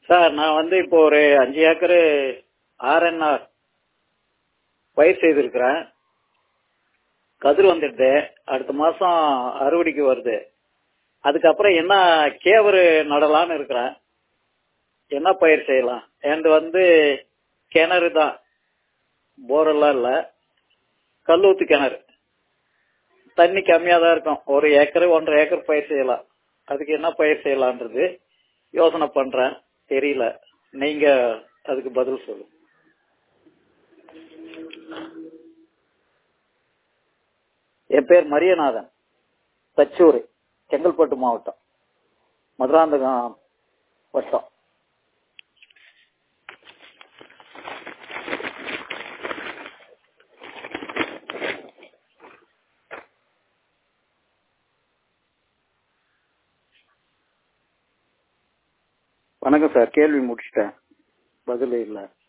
sir நான் வந்து இப்போ ஒரு அஞ்சு ஏக்கரு ஆர்என்ஆர் பயிர் செய்திருக்கிறேன் கதிர் வந்துடுது அடுத்த மாசம் அறுவடைக்கு வருது அதுக்கப்புறம் என்ன கேவரு நடலாம்னு இருக்கிறேன் என்ன பயிர் செய்யலாம் என்து வந்து கிணறு தான் போரெல்லாம் இல்லை கல்லூத்து கிணறு தண்ணி கம்மியாக தான் இருக்கும் ஒரு ஏக்கர் ஒன்றரை ஏக்கர் பயிர் செய்யலாம் அதுக்கு என்ன பயிர் செய்யலான்றது யோசனை பண்றேன் தெரியல நீங்க அதுக்கு பதில் சொல்லுங்க என் பேர் மரியநாதன் தச்சூர் செங்கல்பட்டு மாவட்டம் மதுராந்தகம் வட்டம் வணக்கம் சார் கேள்வி முடிச்சிட்டேன் பதில் இல்லை